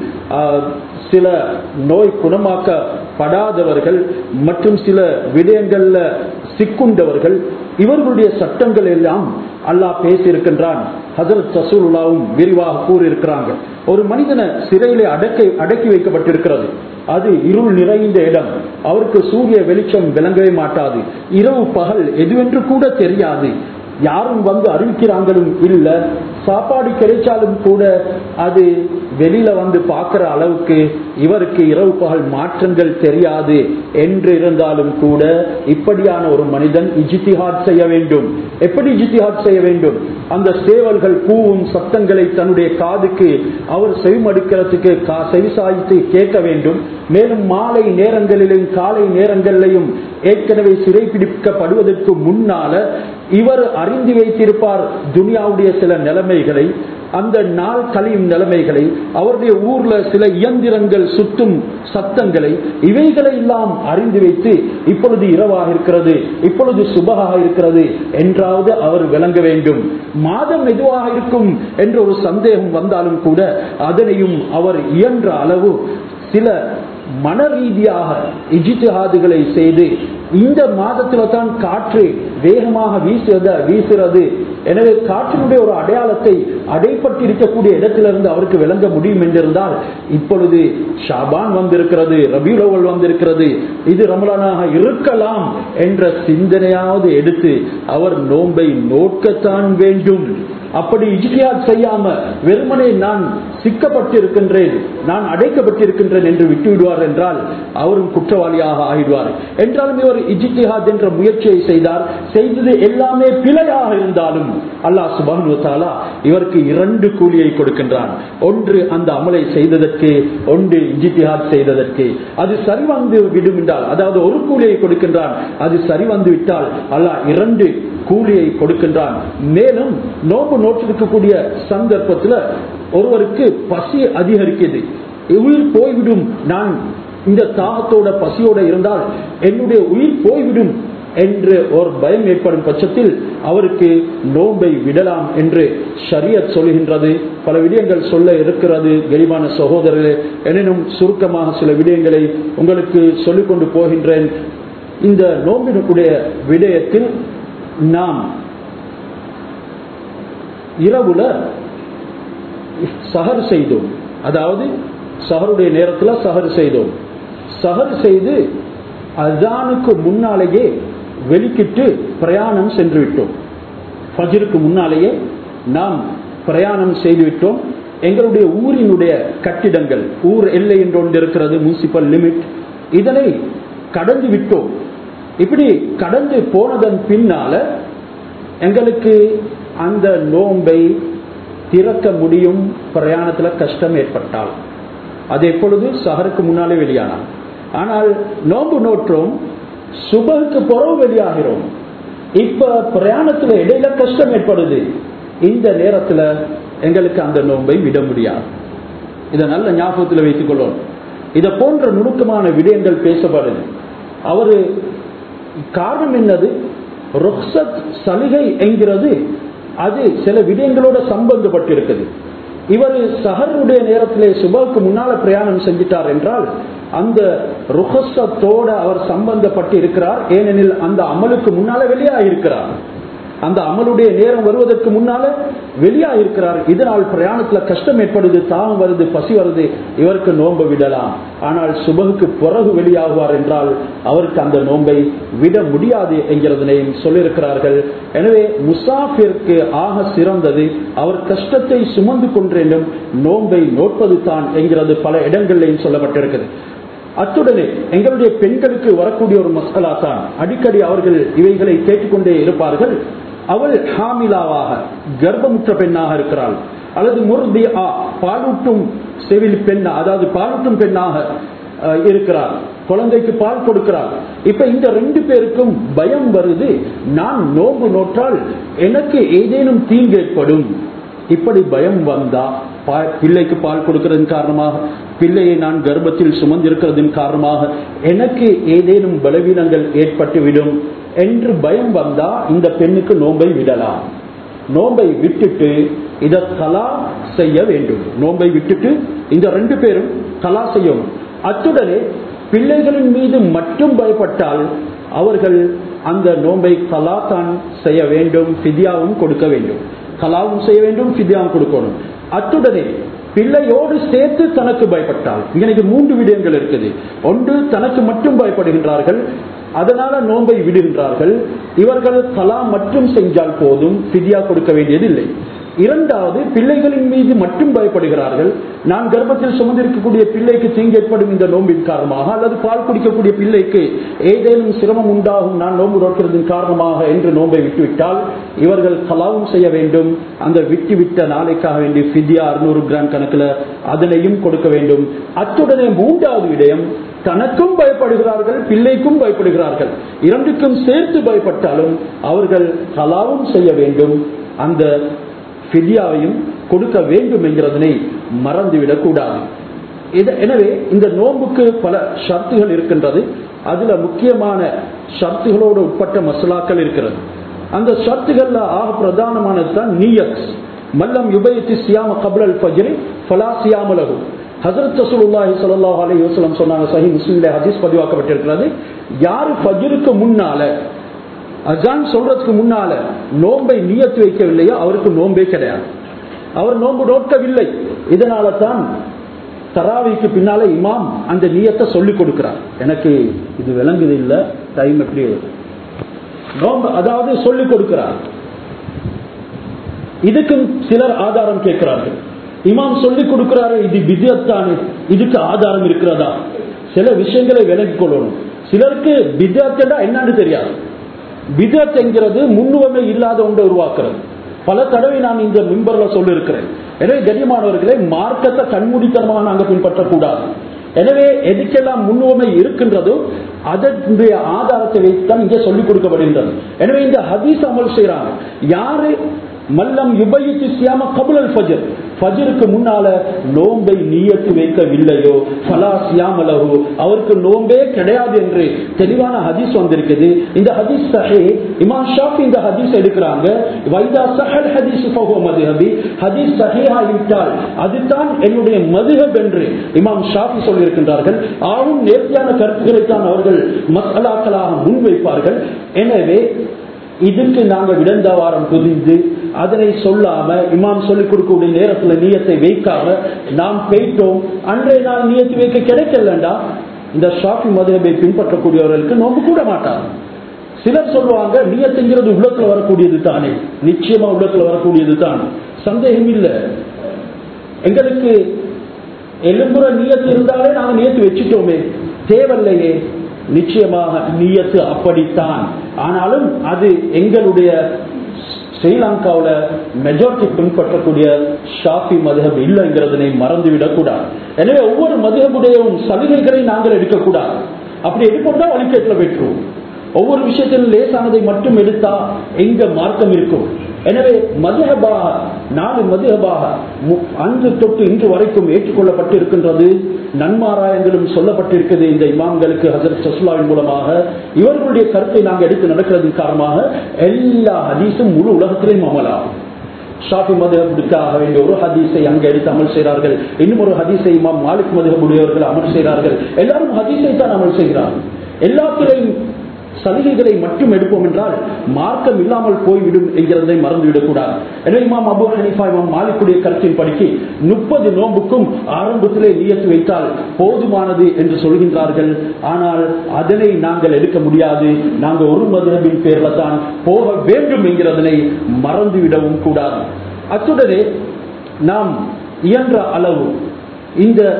சில நோய் குணமாக்கப்படாதவர்கள் மற்றும் சில விடயங்கள்ல சிக்குண்டவர்கள் இவர்களுடைய சட்டங்கள் எல்லாம் அல்லாஹ் பேசியிருக்கின்றான் ஹசரத் சசூலுல்லாவும் விரிவாக கூறியிருக்கிறாங்க ஒரு மனிதனை சிறையிலே அடக்கி அடக்கி வைக்கப்பட்டிருக்கிறது அது இருள் நிறைந்த இடம் அவருக்கு சூரிய வெளிச்சம் விளங்கவே மாட்டாது இரவு பகல் எதுவென்று கூட தெரியாது யாரும் வந்து அறிவிக்கிறாங்களும் இல்ல சாப்பாடு கிடைச்சாலும் கூட அது வெளியில வந்து பார்க்கிற அளவுக்கு இவருக்கு இரவு பகல் மாற்றங்கள் தெரியாது என்று இருந்தாலும் கூட இப்படியான ஒரு மனிதன் இஜித்திஹாட் செய்ய வேண்டும் எப்படி இஜித்திஹாட் செய்ய வேண்டும் அந்த சேவல்கள் பூவும் சத்தங்களை தன்னுடைய காதுக்கு அவர் செவிமடுக்கிறதுக்கு செவிசாய்த்து கேட்க வேண்டும் மேலும் மாலை நேரங்களிலும் காலை நேரங்களிலையும் ஏற்கனவே சிறைப்பிடிக்கப்படுவதற்கு முன்னால இவர் அறிந்து வைத்திருப்பார் துனியாவுடைய சில நிலைமைகளை அந்த நாள் கழியும் நிலைமைகளை அவருடைய ஊர்ல சில இயந்திரங்கள் சுற்றும் சத்தங்களை இவைகளை எல்லாம் அறிந்து வைத்து இப்பொழுது இரவாக இருக்கிறது இப்பொழுது சுபகாக இருக்கிறது என்றாவது அவர் விளங்க வேண்டும் மாதம் எதுவாக இருக்கும் என்ற ஒரு சந்தேகம் வந்தாலும் கூட அதனையும் அவர் இயன்ற அளவு சில மன ரீதியாக இஜித்திஹாதுகளை செய்து இந்த மாதத்துல தான் காற்று வேகமாக வீசுறத வீசுறது எனவே காற்றினுடைய ஒரு அடையாளத்தை அடைப்பட்டு இருக்கக்கூடிய இடத்திலிருந்து அவருக்கு விளங்க முடியும் என்றிருந்தால் இப்பொழுது ஷாபான் வந்திருக்கிறது ரபியுலவல் வந்திருக்கிறது இது ரமலானாக இருக்கலாம் என்ற சிந்தனையாவது எடுத்து அவர் நோன்பை நோக்கத்தான் வேண்டும் அப்படி இஜ்தியாத் செய்யாம வெறுமனே நான் சிக்கப்பட்டிருக்கின்றேன் நான் அடைக்கப்பட்டிருக்கின்றேன் என்று விட்டு விடுவார் என்றால் அவரும் குற்றவாளியாக ஆகிடுவார் என்றாலும் இவர் இஜித்திஹாத் என்ற முயற்சியை செய்தார் செய்தது எல்லாமே பிழையாக இருந்தாலும் அல்லாஹ் சுபானு தாலா இவருக்கு இரண்டு கூலியை கொடுக்கின்றான் ஒன்று அந்த அமலை செய்ததற்கு ஒன்று இஜித்திஹாத் செய்ததற்கு அது சரிவந்து விடும் என்றால் அதாவது ஒரு கூலியை கொடுக்கின்றான் அது சரிவந்து விட்டால் அல்லாஹ் இரண்டு கூலியை கொடுக்கின்றான் மேலும் நோம்பு நோற்றிருக்கக்கூடிய சந்தர்ப்பத்தில் ஒருவருக்கு பசி அதிகரிக்குது உயிர் போய்விடும் நான் இந்த தாகத்தோட பசியோட இருந்தால் என்னுடைய உயிர் போய்விடும் என்று ஒரு பயம் ஏற்படும் பட்சத்தில் அவருக்கு நோன்பை விடலாம் என்று ஷரியத் சொல்கின்றது பல விடயங்கள் சொல்ல இருக்கிறது கரிமான சகோதரர்களே எனினும் சுருக்கமாக சில விடயங்களை உங்களுக்கு சொல்லிக்கொண்டு போகின்றேன் இந்த நோம்பினுடைய விடயத்தில் நாம் இரவுல சஹர் செய்தோம் அதாவது சஹருடைய நேரத்தில் சஹர் செய்தோம் சஹர் செய்து அசானுக்கு முன்னாலேயே வெளிக்கிட்டு பிரயாணம் சென்று விட்டோம் ஃபஜருக்கு முன்னாலேயே நாம் பிரயாணம் செய்து விட்டோம் எங்களுடைய ஊரினுடைய கட்டிடங்கள் ஊர் எல்லை என்று ஒன்று இருக்கிறது முனிசிபல் லிமிட் இதனை கடந்து விட்டோம் இப்படி கடந்து போனதன் பின்னால எங்களுக்கு அந்த நோன்பை திறக்க முடியும் பிரயாணத்தில் கஷ்டம் ஏற்பட்டால் அது எப்பொழுது சஹருக்கு முன்னாலே வெளியானால் ஆனால் நோன்பு நோற்றோம் சுபகுக்கு புறவு வெளியாகிறோம் இப்ப பிரயாணத்துல இடையில கஷ்டம் ஏற்படுது இந்த நேரத்துல எங்களுக்கு அந்த நோன்பை விட முடியாது இதை நல்ல ஞாபகத்தில் வைத்துக் கொள்ளும் இதை போன்ற நுணுக்கமான விடயங்கள் பேசப்படுது அவரு காரணம் என்னது ருக்சத் சலுகை என்கிறது அது சில விடயங்களோட சம்பந்தப்பட்டிருக்குது இவர் சஹருடைய நேரத்திலே சுபவுக்கு முன்னால பிரயாணம் செஞ்சிட்டார் என்றால் அந்த ருகசத்தோட அவர் சம்பந்தப்பட்டு இருக்கிறார் ஏனெனில் அந்த அமலுக்கு முன்னால வெளியாகிருக்கிறார் அந்த அமலுடைய நேரம் வருவதற்கு முன்னால வெளியா இருக்கிறார் இதனால் பிரயாணத்துல கஷ்டம் ஏற்படுது தாகம் வருது பசி வருது இவருக்கு நோன்பை விடலாம் ஆனால் சுபகுக்கு பிறகு வெளியாகுவார் என்றால் அவருக்கு அந்த நோன்பை விட முடியாது என்கிறதனையும் சொல்லியிருக்கிறார்கள் எனவே முசாஃபிற்கு ஆக சிறந்தது அவர் கஷ்டத்தை சுமந்து கொன்றேனும் நோன்பை நோட்பது தான் என்கிறது பல இடங்களிலையும் சொல்லப்பட்டிருக்கிறது அத்துடனே எங்களுடைய பெண்களுக்கு வரக்கூடிய ஒரு மசாலா தான் அடிக்கடி அவர்கள் இவைகளை கேட்டுக்கொண்டே இருப்பார்கள் அவள் ஹாமிலாவாக கர்ப்பமுற்ற பெண்ணாக இருக்கிறாள் அல்லது முர்தி ஆ பாலூட்டும் செவில் பெண் அதாவது பாலூட்டும் பெண்ணாக அஹ், இருக்கிறார் குழந்தைக்கு பால் கொடுக்கிறார் இப்ப இந்த ரெண்டு பேருக்கும் பயம் வருது நான் நோன்பு நோற்றால் எனக்கு ஏதேனும் தீங்கு ஏற்படும் இப்படி பயம் வந்தா பா- பிள்ளைக்கு பால் கொடுக்கிறதன் காரணமாக பிள்ளையை நான் கர்ப்பத்தில் சுமந்திருக்கிறதன் காரணமாக எனக்கு ஏதேனும் பலவீனங்கள் ஏற்பட்டுவிடும் என்று பயம் வந்தா இந்த பெண்ணுக்கு நோன்பை விடலாம் நோன்பை விட்டுட்டு இதை கலா செய்ய வேண்டும் நோன்பை விட்டுட்டு இந்த ரெண்டு பேரும் கலா செய்யணும் அத்துடனே பிள்ளைகளின் மீது மட்டும் பயப்பட்டால் அவர்கள் அந்த நோன்பை கலா தான் செய்ய வேண்டும் ஃபிதியாவும் கொடுக்க வேண்டும் கலாவும் செய்ய வேண்டும் ஃபிதியாவும் கொடுக்கணும் அத்துடனே பிள்ளையோடு சேர்த்து தனக்கு பயப்பட்டால் இன்னைக்கு மூன்று விடயங்கள் இருக்குது ஒன்று தனக்கு மட்டும் பயப்படுகின்றார்கள் அதனால நோன்பை விடுகின்றார்கள் இவர்கள் கலா மட்டும் செஞ்சால் போதும் ஃபிதியா கொடுக்க வேண்டியதில்லை இரண்டாவது பிள்ளைகளின் மீது மட்டும் பயப்படுகிறார்கள் நான் கர்ப்பத்தில் சுமந்திருக்கக்கூடிய பிள்ளைக்கு தீங்கு ஏற்படும் இந்த நோம்பின் காரணமாக அல்லது பால் குடிக்கக்கூடிய பிள்ளைக்கு ஏதேனும் சிரமம் உண்டாகும் நான் நோன்பு நோக்கிறதன் காரணமாக என்று நோன்பை விட்டுவிட்டால் இவர்கள் கலாவும் செய்ய வேண்டும் அந்த விட்டுவிட்ட நாளைக்காக வேண்டி ஃபிதியா அறுநூறு கிராம் கணக்கில் அதனையும் கொடுக்க வேண்டும் அத்துடனே மூன்றாவது விடயம் தனக்கும் பயப்படுகிறார்கள் பிள்ளைக்கும் பயப்படுகிறார்கள் இரண்டுக்கும் சேர்த்து பயப்பட்டாலும் அவர்கள் கலாவும் செய்ய வேண்டும் அந்த ஃபிதியாவையும் கொடுக்க வேண்டும் என்கிறதனை மறந்துவிடக் கூடாது இது- எனவே இந்த நோன்புக்கு பல ஷர்த்துகள் இருக்கின்றது அதுல முக்கியமான ஷர்த்துகளோடு உட்பட்ட மசலாக்கள் இருக்கிறது அந்த ஷர்த்துகள்ல ஆக பிரதானமானது தான் நீயத் மல்லம் யுபயத்தி சியாம கபுல் ஃபஜ்ரி ஃபலா சியாமலகு ஹசரத் ரசூலுல்லாஹி ஸல்லல்லாஹு அலைஹி வஸல்லம் சொன்னாங்க சஹீஹ் முஸ்லிம்ல ஹதீஸ் பதிவாக்கப்பட்டிருக்கிறது யாரு ஃபஜ்ருக்கு முன்னால அஜான் சொல்றதுக்கு முன்னால நோன்பை நியத்து வைக்கவில்லையோ அவருக்கு நோன்பே கிடையாது அவர் நோன்பு நோக்கவில்லை இதனால தான் தராவிக்கு பின்னால இமாம் அந்த நியத்தை சொல்லிக் கொடுக்கிறார் எனக்கு இது விளங்குது இல்ல டைம் எப்படி நோன்பு அதாவது சொல்லிக் கொடுக்கிறார் இதுக்கும் சிலர் ஆதாரம் கேட்கிறார்கள் இமாம் சொல்லிக் கொடுக்கிறாரு இது பிஜத்தானே இதுக்கு ஆதாரம் இருக்கிறதா சில விஷயங்களை விலகிக் கொள்ளணும் சிலருக்கு பிஜாத்தா என்னன்னு தெரியாது பிஜத் என்கிறது முன்னுவமை இல்லாத ஒன்றை உருவாக்குறது பல தடவை நான் இந்த மிம்பர்ல சொல்லியிருக்கிறேன் எனவே கண்ணியமானவர்களை மார்க்கத்தை கண்மூடித்தனமாக நாங்க பின்பற்றக்கூடாது எனவே எதுக்கெல்லாம் முன்னுவமை இருக்கின்றதோ அதனுடைய ஆதாரத்தை வைத்துதான் இங்கே சொல்லிக் கொடுக்கப்படுகின்றது எனவே இந்த ஹதீஸ் அமல் செய்யறாங்க யாரு மல்லம் யுபயித்து சியாம கபுலல் ஃபஜர் ஃபஜருக்கு முன்னால நோன்பை நீயத்து வைக்கவில்லையோ ஃபலா சியாமலஹு அவருக்கு நோன்பே கிடையாது என்று தெளிவான ஹதீஸ் வந்திருக்குது இந்த ஹதீஸ் சஹே இமாம் ஷாஃபி இந்த ஹதீஸ் எடுக்கிறாங்க வைதா சஹல் ஹதீஸ் ஃபஹு மதுஹபி ஹதீஸ் சஹீஹாகிவிட்டால் அதுதான் என்னுடைய மதுஹப் என்று இமாம் ஷாஃபி சொல்லியிருக்கின்றார்கள் ஆளும் நேர்த்தியான கருத்துக்களை தான் அவர்கள் மசாலாக்களாக முன்வைப்பார்கள் எனவே இதுக்கு நாங்க விடந்தவாரம் புரிந்து அதனை சொல்லாம இமாம் சொல்லிக் கொடுக்கக்கூடிய நேரத்துல நீயத்தை வைக்காம நாம் போயிட்டோம் அன்றைய நாள் நியத்து வைக்க கிடைக்கலண்டா இந்த ஷாஃபி மதுரபை பின்பற்றக்கூடியவர்களுக்கு நோம்பு கூட மாட்டாங்க சிலர் சொல்லுவாங்க நியத்துங்கிறது உள்ளத்துல வரக்கூடியது தானே நிச்சயமா உள்ளத்துல வரக்கூடியது தான் சந்தேகம் இல்லை எங்களுக்கு எலும்புற நியத்து இருந்தாலே நாங்க நியத்து வச்சுட்டோமே தேவையில்லையே நிச்சயமாக நியத்து அப்படித்தான் ஆனாலும் அது எங்களுடைய ஸ்ரீலங்காவில் மெஜாரிட்டி பின்பற்றக்கூடிய ஷாஃபி மதுஹப் இல்லைங்கிறதனை மறந்துவிடக் கூடாது எனவே ஒவ்வொரு மதுஹபுடையவும் சலுகைகளை நாங்கள் எடுக்கக்கூடாது அப்படி எடுப்போம்னா வழிகேட்டில் பெற்றுவோம் ஒவ்வொரு விஷயத்திலும் லேசானதை மட்டும் எடுத்தா எங்க மார்க்கம் இருக்கும் எனவே மதுஹபாக நாலு மதுஹபாக மு- அன்று தொட்டு இன்று வரைக்கும் ஏற்றுக்கொள்ளப்பட்டு இருக்கின்றது நன்மாராயங்களும் சொல்லப்பட்டிருக்கிறது இந்த இமாம்களுக்கு ஹசரத் சசுலாவின் மூலமாக இவர்களுடைய கருத்தை நாங்கள் எடுத்து நடக்கிறதன் காரணமாக எல்லா ஹதீஸும் முழு உலகத்திலேயும் அமலாகும் ஷாஃபி மதுஹபுக்காக வேண்டிய ஒரு ஹதீஸை அங்க எடுத்து அமல் செய்கிறார்கள் இன்னும் ஒரு ஹதீஸை இமாம் மாலிக் மதுஹபுடையவர்கள் அமல் செய்கிறார்கள் எல்லாரும் ஹதீஸை தான் அமல் செய்கிறார்கள் எல்லாத்திலையும் சலுகைகளை மட்டும் எடுப்போம் என்றால் மார்க்கம் இல்லாமல் போய்விடும் என்கிறதை மறந்துவிடக்கூடாது எனவே இமாம் அபு ஹனீஃபா இமாம் மாலிக்குடைய கருத்தின் படிக்கு முப்பது நோன்புக்கும் ஆரம்பத்திலே நியத்து வைத்தால் போதுமானது என்று சொல்கின்றார்கள் ஆனால் அதனை நாங்கள் எடுக்க முடியாது நாங்கள் ஒரு மதுரபின் பேர்ல தான் போக வேண்டும் என்கிறதனை மறந்துவிடவும் கூடாது அத்துடனே நாம் இயன்ற அளவு இந்த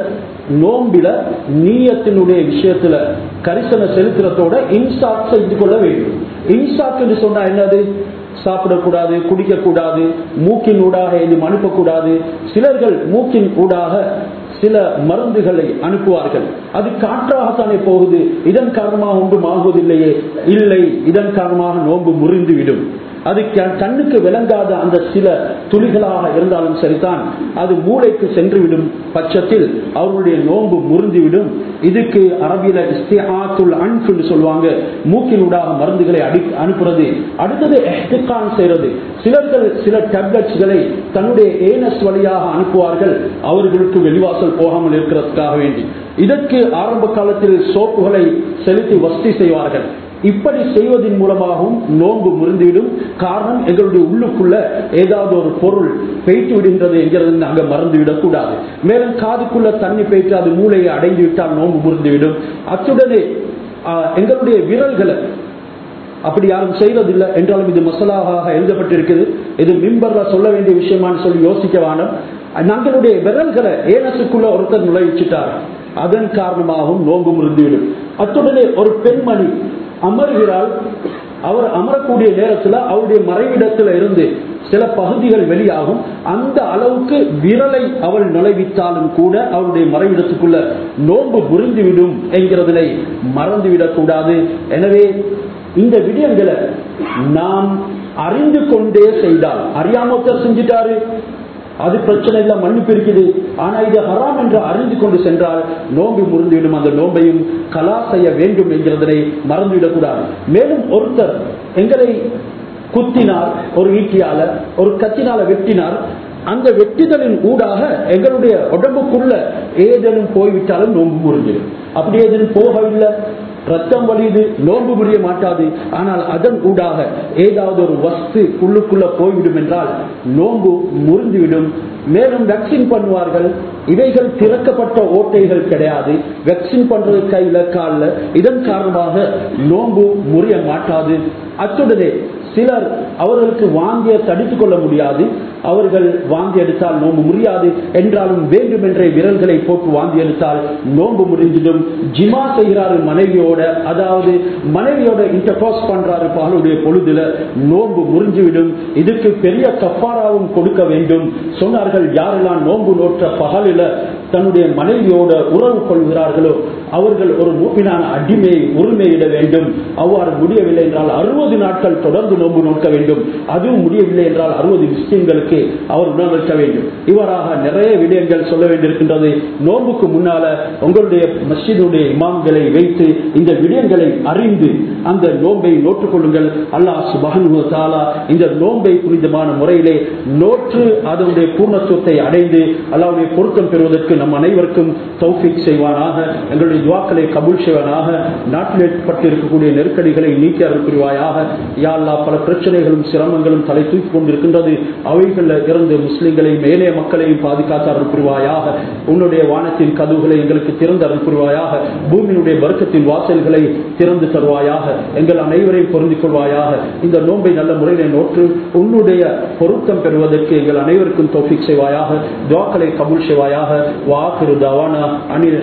நோம்பில நீயத்தினுடைய விஷயத்துல கரிசனை செலுத்துறதோட இன்சாக் செய்து கொள்ள வேண்டும் இன்சாக் என்று சொன்னா என்னது சாப்பிடக்கூடாது குடிக்கக்கூடாது மூக்கின் ஊடாக எதுவும் அனுப்பக்கூடாது சிலர்கள் மூக்கின் ஊடாக சில மருந்துகளை அனுப்புவார்கள் அது காற்றாகத்தானே போகுது இதன் காரணமாக ஒன்றும் ஆகுவதில்லையே இல்லை இதன் காரணமாக நோன்பு முறிந்துவிடும் அது கண்ணுக்கு விளங்காத அந்த சில துளிகளாக இருந்தாலும் சரிதான் அது மூளைக்கு சென்றுவிடும் பட்சத்தில் அவர்களுடைய நோன்பு முறிந்துவிடும் இதுக்கு அரபியில இஸ்திஹாத்துல் அன்ஃப் என்று சொல்லுவாங்க மூக்கினூடாக மருந்துகளை அடி அனுப்புறது அடுத்தது எஹ்திகான் செய்யறது சிலர்கள் சில டேப்லெட்ஸ்களை தன்னுடைய ஏனஸ் வழியாக அனுப்புவார்கள் அவர்களுக்கு வெளிவாசல் போகாமல் இருக்கிறதுக்காக வேண்டி இதற்கு ஆரம்ப காலத்தில் சோப்புகளை செலுத்தி வசதி செய்வார்கள் இப்படி செய்வதன் மூலமாகவும் நோன்பு முறிந்துவிடும் காரணம் எங்களுடைய உள்ளுக்குள்ள ஏதாவது ஒரு பொருள் பெய்த்து விடுகின்றது என்கிறது நாங்கள் மறந்துவிடக் கூடாது மேலும் காதுக்குள்ள தண்ணி பெய்த்து அது மூளையை அடைந்து விட்டால் நோன்பு முறிந்துவிடும் அத்துடனே எங்களுடைய விரல்களை அப்படி யாரும் செய்வதில்லை என்றாலும் இது மசலாக எழுதப்பட்டிருக்குது இது மிம்பர்ல சொல்ல வேண்டிய விஷயமான்னு சொல்லி யோசிக்க வேணும் நம்மளுடைய விரல்களை ஏனசுக்குள்ள ஒருத்தர் நுழைச்சிட்டார் அதன் காரணமாகவும் நோன்பு முறிந்துவிடும் அத்துடனே ஒரு பெண்மணி அமர்கிறாள் அவர் அமரக்கூடிய நேரத்தில் அவருடைய மறைவிடத்தில் இருந்து சில பகுதிகள் வெளியாகும் அந்த அளவுக்கு விரலை அவள் நுழைவித்தாலும் கூட அவருடைய மறைவிடத்துக்குள்ள நோன்பு புரிந்துவிடும் என்கிறதினை மறந்துவிடக் கூடாது எனவே இந்த விடயங்களை நாம் அறிந்து கொண்டே செய்தால் அறியாமத்தர் செஞ்சிட்டாரு அது பிரச்சனை இல்ல மன்னிப்பு இருக்குது ஆனா இது ஹராம் என்று அறிந்து கொண்டு சென்றால் நோம்பு முறிந்துவிடும் அந்த நோம்பையும் கலா செய்ய வேண்டும் என்கிறதனை மறந்துவிடக்கூடாது மேலும் ஒருத்தர் எங்களை குத்தினார் ஒரு ஈட்டியால ஒரு கத்தினால வெட்டினார் அந்த வெட்டிதலின் ஊடாக எங்களுடைய உடம்புக்குள்ள ஏதேனும் போய்விட்டாலும் நோன்பு முறிஞ்சிடும் அப்படி ஏதேனும் போகவில்லை ரத்தம் வலியுது நோன்பு முடிய மாட்டாது ஆனால் அதன் ஊடாக ஏதாவது ஒரு வஸ்து உள்ளுக்குள்ள போய்விடும் என்றால் நோன்பு முறிந்துவிடும் மேலும் வேக்சின் பண்ணுவார்கள் இவைகள் திறக்கப்பட்ட ஓட்டைகள் கிடையாது வேக்சின் பண்றது கையில காலில் இதன் காரணமாக நோன்பு முறிய மாட்டாது அத்துடனே சிலர் அவர்களுக்கு வாங்கிய தடுத்துக் கொள்ள முடியாது அவர்கள் வாந்தி எடுத்தால் நோன்பு முடியாது என்றாலும் வேண்டுமென்றே விரல்களை போட்டு வாந்தி எடுத்தால் நோன்பு முடிஞ்சிடும் ஜிமா செய்கிறாரு மனைவியோட அதாவது மனைவியோட இன்டர்காஸ் பண்றாரு பாலுடைய பொழுதுல நோன்பு முறிஞ்சுவிடும் இதுக்கு பெரிய கப்பாராவும் கொடுக்க வேண்டும் சொன்னார்கள் யாரெல்லாம் நோன்பு நோற்ற பகலில தன்னுடைய மனைவியோட உறவு கொள்கிறார்களோ அவர்கள் ஒரு மூப்பினான அடிமையை உரிமையிட வேண்டும் அவ்வாறு முடியவில்லை என்றால் அறுபது நாட்கள் தொடர்ந்து நோன்பு நோக்க வேண்டும் அதுவும் முடியவில்லை என்றால் அறுபது விஷயங்களுக்கு அவர் உணர்விக்க வேண்டும் இவ்வாறாக நிறைய விடயங்கள் சொல்ல வேண்டியிருக்கின்றது நோன்புக்கு முன்னால உங்களுடைய மஸ்ஜிதுடைய இமாம்களை வைத்து இந்த விடயங்களை அறிந்து அந்த நோன்பை நோட்டுக் கொள்ளுங்கள் அல்லாஹ் சுபஹனு தாலா இந்த நோன்பை புனிதமான முறையிலே நோற்று அதனுடைய பூர்ணத்துவத்தை அடைந்து அல்லாவுடைய பொருத்தம் பெறுவதற்கு நம் அனைவருக்கும் தௌஃபிக் செய்வானாக எங்களுடைய துவாக்களை கபூல் செய்வானாக நாட்டில் ஏற்பட்டு இருக்கக்கூடிய நெருக்கடிகளை நீக்கி அருள் புரிவாயாக யா அல்லாஹ் பல பிரச்சனைகளும் சிரமங்களும் தலை தூக்கி கொண்டிருக்கின்றது அவைகளில் இருந்து முஸ்லிம்களை மேலே மக்களையும் பாதுகாத்து அருள் புரிவாயாக உன்னுடைய வானத்தின் கதவுகளை எங்களுக்கு திறந்து அருள் புரிவாயாக பூமியினுடைய வர்க்கத்தின் வாசல்களை திறந்து தருவாயாக எங்கள் அனைவரையும் பொருந்திக் கொள்வாயாக இந்த நோன்பை நல்ல முறையில் நோற்று உன்னுடைய பொருத்தம் பெறுவதற்கு எங்கள் அனைவருக்கும் தோஃபிக் செய்வாயாக துவாக்களை கபூல் செய்வாயாக வாக்குரு தவானா அனில்